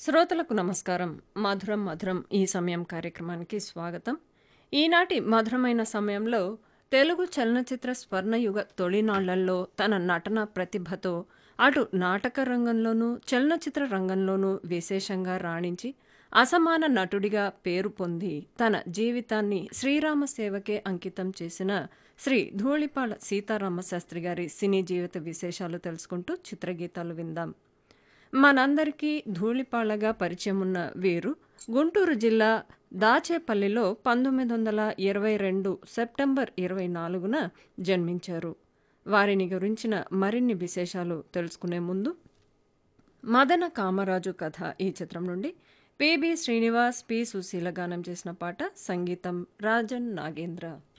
శ్రోతలకు నమస్కారం మధురం మధురం ఈ సమయం కార్యక్రమానికి స్వాగతం ఈనాటి మధురమైన సమయంలో తెలుగు చలనచిత్ర స్వర్ణయుగ తొలినాళ్లలో తన నటన ప్రతిభతో అటు నాటక రంగంలోనూ చలనచిత్ర రంగంలోనూ విశేషంగా రాణించి అసమాన నటుడిగా పేరు పొంది తన జీవితాన్ని శ్రీరామ సేవకే అంకితం చేసిన శ్రీ ధూళిపాళ సీతారామ శాస్త్రి గారి సినీ జీవిత విశేషాలు తెలుసుకుంటూ చిత్రగీతాలు విందాం మనందరికీ ధూళిపాళగా పరిచయం ఉన్న వీరు గుంటూరు జిల్లా దాచేపల్లిలో పంతొమ్మిది వందల ఇరవై రెండు సెప్టెంబర్ ఇరవై నాలుగున జన్మించారు వారిని గురించిన మరిన్ని విశేషాలు తెలుసుకునే ముందు మదన కామరాజు కథ ఈ చిత్రం నుండి పిబి శ్రీనివాస్ పి సుశీల గానం చేసిన పాట సంగీతం రాజన్ నాగేంద్ర